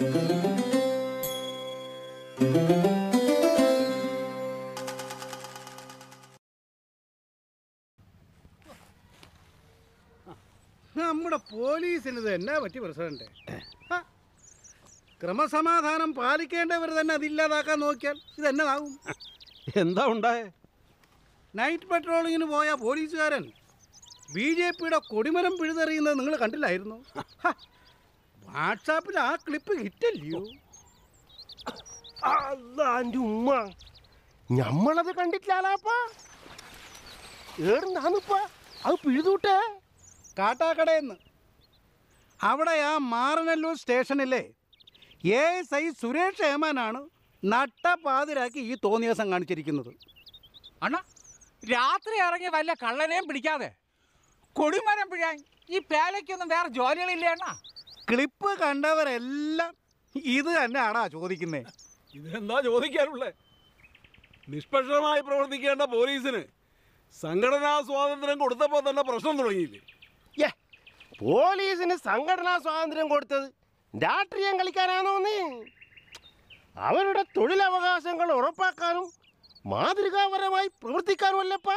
നമ്മുടെ പോലീസിന് ഇത് എന്നാ പറ്റി പ്രസിഡന്റ് ഹ, ക്രമസമാധാനം പാലിക്കേണ്ടവർ തന്നെ അതില്ലാതാക്കാൻ നോക്കിയാൽ ഇത് എന്നതാകും എന്താ ഉണ്ടായേ നൈറ്റ് പെട്രോളിങ്ങിന് പോയ പോലീസുകാരൻ ബി ജെ പിയുടെ കൊടിമരം പിഴുതെറിയുന്നത് നിങ്ങൾ കണ്ടില്ലായിരുന്നു ഹ, വാട്സാപ്പിൽ ആ ക്ലിപ്പ് ഹിറ്റല്ലയോ അല്ലാൻ്റെ ഉമ്മ ഞമ്മളത് കണ്ടിട്ടില്ലാപ്പാ ഏടുന്നാന്നിപ്പാ അത് പിഴുതൂട്ടെ കാട്ടാക്കടയെന്ന് അവിടെ ആ മാറനല്ലൂർ സ്റ്റേഷനിലെ എ എസ് ഐ സുരേഷ് ഏമാനാണ് നട്ടപ്പാതിരാക്കി ഈ തോന്നിയാസം കാണിച്ചിരിക്കുന്നത് അണ്ണ രാത്രി ഇറങ്ങി വല്ല കള്ളനെയും പിടിക്കാതെ കൊടിമരം പിഴാൻ ഈ പേലയ്ക്കൊന്നും വേറെ ജോലികളില്ലേ അണ്ണ ക്ലിപ്പ് കണ്ടവരെല്ലാം ഇത് തന്നെയാണാ ചോദിക്കുന്നത് ഇതെന്താ ചോദിക്കാനുള്ളേ നിഷ്പക്ഷമായി പ്രവർത്തിക്കേണ്ട പോലീസിന് സംഘടനാ സ്വാതന്ത്ര്യം കൊടുത്തപ്പോൾ തന്നെ പ്രശ്നം തുടങ്ങിയില്ലേ ഏ പോലീസിന് സംഘടനാ സ്വാതന്ത്ര്യം കൊടുത്തത് രാഷ്ട്രീയം കളിക്കാനാണോന്ന് അവരുടെ തൊഴിലവകാശങ്ങൾ ഉറപ്പാക്കാനും മാതൃകാപരമായി പ്രവർത്തിക്കാനുമല്ലപ്പാ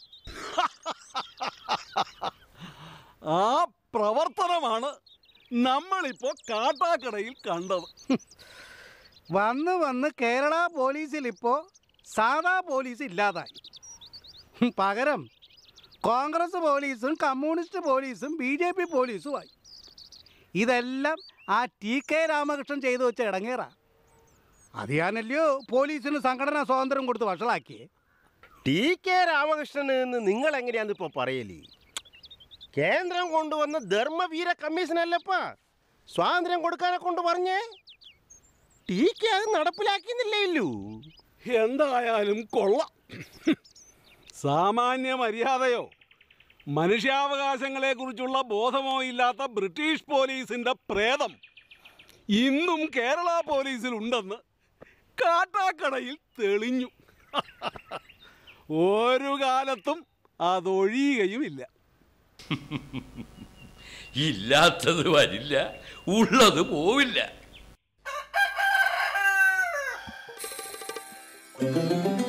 ആ പ്രവർത്തനമാണ് നമ്മളിപ്പോ കാട്ടാക്കടയിൽ കണ്ടത് വന്ന് വന്ന് കേരള പോലീസിൽ ഇപ്പോൾ സാധാ പോലീസ് ഇല്ലാതായി പകരം കോൺഗ്രസ് പോലീസും കമ്മ്യൂണിസ്റ്റ് പോലീസും ബി ജെ പി പോലീസുമായി ഇതെല്ലാം ആ ടി കെ രാമകൃഷ്ണൻ ചെയ്തു വെച്ച ഇടങ്ങേറാ അത് ഞാനല്ലയോ പോലീസിന് സംഘടനാ സ്വാതന്ത്ര്യം കൊടുത്ത് വഷളാക്കിയേ ടി കെ രാമകൃഷ്ണന് എന്ന് നിങ്ങൾ എങ്ങനെയാന്ന് ഇപ്പൊ പറയല് കേന്ദ്രം കൊണ്ടുവന്ന ധർമ്മവീര കമ്മീഷൻ അല്ലപ്പാ സ്വാതന്ത്ര്യം കൊടുക്കാനെ കൊണ്ട് പറഞ്ഞേ ടി കെ അത് നടപ്പിലാക്കിയെന്നില്ലേ ഇല്ലൂ എന്തായാലും കൊള്ളാം സാമാന്യ മര്യാദയോ മനുഷ്യാവകാശങ്ങളെക്കുറിച്ചുള്ള ബോധമോ ഇല്ലാത്ത ബ്രിട്ടീഷ് പോലീസിന്റെ പ്രേതം ഇന്നും കേരള പോലീസിലുണ്ടെന്ന് കാട്ടാക്കടയിൽ തെളിഞ്ഞു ഒരു കാലത്തും അതൊഴിയുകയുമില്ല ഇല്ലാത്തത് വരില്ല ഉള്ളത് പോവില്ല